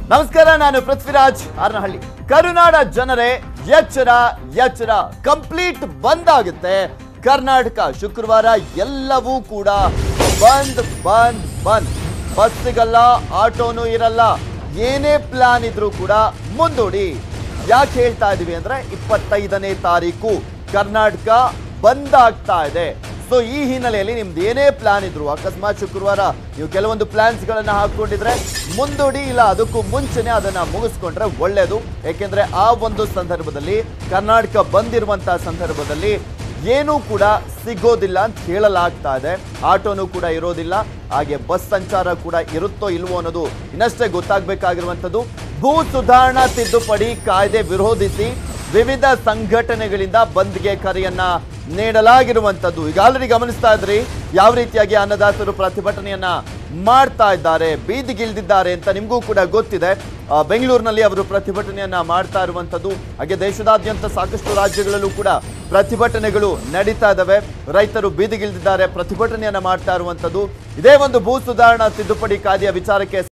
ನಮಸ್ಕಾರ ನಾನು ಪೃಥ್ವಿರಾಜ್ ಹಾರನಹಳ್ಳಿ ಕರುನಾಡ ಜನರೇ ಎಚ್ಚರ ಎಚ್ಚರ ಕಂಪ್ಲೀಟ್ ಬಂದ್ ಆಗುತ್ತೆ ಕರ್ನಾಟಕ ಶುಕ್ರವಾರ ಎಲ್ಲವೂ ಕೂಡ ಬಂದ್ ಬಂದ್ ಬಂದ್ ಬಸ್ ಸಿಗಲ್ಲ ಆಟೋನು ಇರಲ್ಲ ಏನೇ ಪ್ಲಾನ್ ಇದ್ರೂ ಕೂಡ ಮುಂದೂಡಿ ಯಾಕೆ ಹೇಳ್ತಾ ಇದೀವಿ ಅಂದ್ರೆ ಇಪ್ಪತ್ತೈದನೇ ತಾರೀಕು ಕರ್ನಾಟಕ ಬಂದ್ ಆಗ್ತಾ ಇದೆ ಸೊ ಈ ಹಿನ್ನೆಲೆಯಲ್ಲಿ ನಿಮ್ದು ಏನೇ ಪ್ಲಾನ್ ಇದ್ರು ಅಕಸ್ಮಾತ್ ಶುಕ್ರವಾರ ನೀವು ಕೆಲವೊಂದು ಪ್ಲಾನ್ಸ್ ಗಳನ್ನ ಹಾಕೊಂಡಿದ್ರೆ ಮುಂದೂಡಿ ಇಲ್ಲ ಅದಕ್ಕೂ ಮುಂಚೆನೆ ಅದನ್ನ ಮುಗಿಸ್ಕೊಂಡ್ರೆ ಒಳ್ಳೇದು ಯಾಕೆಂದ್ರೆ ಆ ಒಂದು ಸಂದರ್ಭದಲ್ಲಿ ಕರ್ನಾಟಕ ಬಂದಿರುವಂತಹ ಸಂದರ್ಭದಲ್ಲಿ ಏನೂ ಕೂಡ ಸಿಗೋದಿಲ್ಲ ಅಂತ ಹೇಳಲಾಗ್ತಾ ಇದೆ ಆಟೋನು ಕೂಡ ಇರೋದಿಲ್ಲ ಹಾಗೆ ಬಸ್ ಸಂಚಾರ ಕೂಡ ಇರುತ್ತೋ ಇಲ್ವೋ ಅನ್ನೋದು ಇನ್ನಷ್ಟೇ ಗೊತ್ತಾಗಬೇಕಾಗಿರುವಂಥದ್ದು ಭೂ ಸುಧಾರಣಾ ತಿದ್ದುಪಡಿ ಕಾಯ್ದೆ ವಿರೋಧಿಸಿ ವಿವಿಧ ಸಂಘಟನೆಗಳಿಂದ ಬಂದ್ಗೆ ಕರೆಯನ್ನ ನೀಡಲಾಗಿರುವಂತದ್ದು ಈಗ ಆಲ್ರೆಡಿ ಗಮನಿಸ್ತಾ ಇದ್ರಿ ಯಾವ ರೀತಿಯಾಗಿ ಅನ್ನದಾತರು ಪ್ರತಿಭಟನೆಯನ್ನ ಮಾಡ್ತಾ ಇದ್ದಾರೆ ಬೀದಿಗಿಳಿದಿದ್ದಾರೆ ಅಂತ ನಿಮಗೂ ಕೂಡ ಗೊತ್ತಿದೆ ಆ, ಬೆಂಗಳೂರಿನಲ್ಲಿ ಅವರು ಪ್ರತಿಭಟನೆಯನ್ನ ಮಾಡ್ತಾ ಇರುವಂತದ್ದು ಹಾಗೆ ದೇಶದಾದ್ಯಂತ ಸಾಕಷ್ಟು ರಾಜ್ಯಗಳಲ್ಲೂ ಕೂಡ ಪ್ರತಿಭಟನೆಗಳು ನಡೀತಾ ಇದ್ದಾವೆ ರೈತರು ಬೀದಿಗಿಳಿದಿದ್ದಾರೆ ಪ್ರತಿಭಟನೆಯನ್ನ ಮಾಡ್ತಾ ಇರುವಂತದ್ದು ಇದೇ ಒಂದು ಭೂ ಸುಧಾರಣಾ ತಿದ್ದುಪಡಿ ಕಾಯ್ದೆಯ ವಿಚಾರಕ್ಕೆ